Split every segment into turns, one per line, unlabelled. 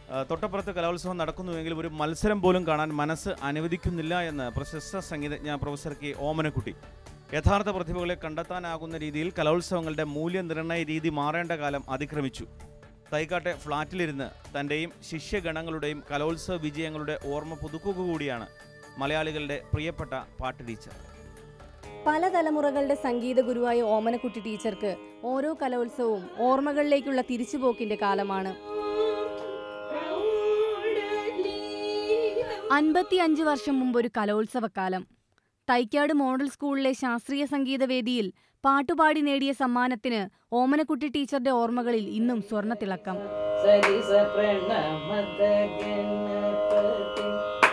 ആ, തൊട്ടപ്പുറത്ത് കലോത്സവം നടക്കുന്നുവെങ്കിലും ഒരു മത്സരം പോലും കാണാൻ മനസ്സ് അനുവദിക്കുന്നില്ല എന്ന് പ്രശസ്ത സംഗീതജ്ഞ പ്രൊഫസർ കെ ഓമനക്കുട്ടി യഥാർത്ഥ പ്രതിഭകളെ കണ്ടെത്താനാകുന്ന രീതിയിൽ കലോത്സവങ്ങളുടെ മൂല്യനിർണ്ണയ രീതി മാറേണ്ട കാലം അതിക്രമിച്ചു തൈക്കാട്ടെ ഫ്ളാറ്റിലിരുന്ന് തൻ്റെയും ശിഷ്യഗണങ്ങളുടെയും കലോത്സവ വിജയങ്ങളുടെ ഓർമ്മ പുതുക്കുക കൂടിയാണ് മലയാളികളുടെ പ്രിയപ്പെട്ട പാട്ട് ടീച്ചർ
പല തലമുറകളുടെ സംഗീത ഗുരുവായ ഓമനക്കുട്ടി ടീച്ചർക്ക് ഓരോ കലോത്സവവും ഓർമ്മകളിലേക്കുള്ള തിരിച്ചുപോക്കിന്റെ കാലമാണ് അൻപത്തി അഞ്ച് വർഷം മുമ്പ് ഒരു കലോത്സവക്കാലം തൈക്കാട് മോഡൽ സ്കൂളിലെ ശാസ്ത്രീയ സംഗീത വേദിയിൽ പാട്ടുപാടി നേടിയ സമ്മാനത്തിന് ഓമനക്കുട്ടി ടീച്ചറുടെ ഓർമ്മകളിൽ ഇന്നും സ്വർണ്ണത്തിളക്കം
സരിസ പ്രണമത ഗണപതി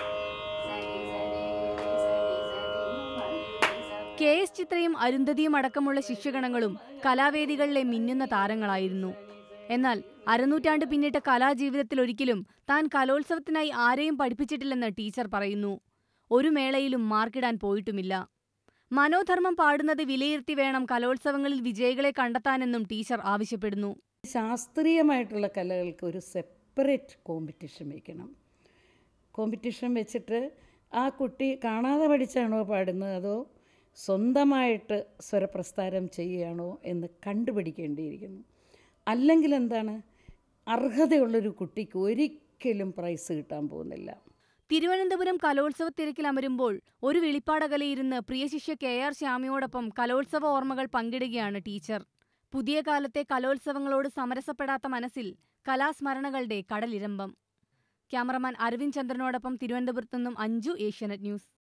കെ എസ് ചിത്രയും അരുന്ധതിയും അടക്കമുള്ള ശിഷ്യഗണങ്ങളും കലാവേദികളിലെ മിന്നുന്ന താരങ്ങളായിരുന്നു എന്നാൽ അരനൂറ്റാണ്ട് പിന്നിട്ട കലാജീവിതത്തിൽ ഒരിക്കലും താൻ കലോത്സവത്തിനായി ആരെയും പഠിപ്പിച്ചിട്ടില്ലെന്ന് ടീച്ചർ പറയുന്നു ഒരു മേളയിലും മാർക്കിടാൻ പോയിട്ടുമില്ല മനോധർമ്മം പാടുന്നത് വിലയിരുത്തി വേണം കലോത്സവങ്ങളിൽ വിജയികളെ കണ്ടെത്താനെന്നും ടീച്ചർ ആവശ്യപ്പെടുന്നു
ശാസ്ത്രീയമായിട്ടുള്ള കലകൾക്ക് ഒരു സെപ്പറേറ്റ് കോമ്പറ്റീഷൻ വയ്ക്കണം കോമ്പറ്റീഷൻ വെച്ചിട്ട് ആ കുട്ടി കാണാതെ പഠിച്ചാണോ പാടുന്നത് അതോ സ്വന്തമായിട്ട് സ്വരപ്രസ്ഥാരം ചെയ്യുകയാണോ എന്ന് കണ്ടുപിടിക്കേണ്ടിയിരിക്കുന്നു അല്ലെങ്കിൽ എന്താണ് അർഹതയുള്ളൊരു കുട്ടിക്ക് ഒരിക്കലും പ്രൈസ് കിട്ടാൻ പോകുന്നില്ല
തിരുവനന്തപുരം കലോത്സവ തിരക്കിൽ അമരുമ്പോൾ ഒരു വെളിപ്പാടകലയിരുന്ന് പ്രിയ ശിഷ്യ കെ ആർ ശ്യാമിയോടൊപ്പം കലോത്സവ ഓർമ്മകൾ പങ്കിടുകയാണ് ടീച്ചർ പുതിയ കാലത്തെ കലോത്സവങ്ങളോട് സമരസപ്പെടാത്ത മനസ്സിൽ കലാസ്മരണകളുടെ കടലിരമ്പം ക്യാമറമാൻ അരവിന്ദ് ചന്ദ്രനോടൊപ്പം തിരുവനന്തപുരത്തു നിന്നും അഞ്ജു ഏഷ്യാനെറ്റ് ന്യൂസ്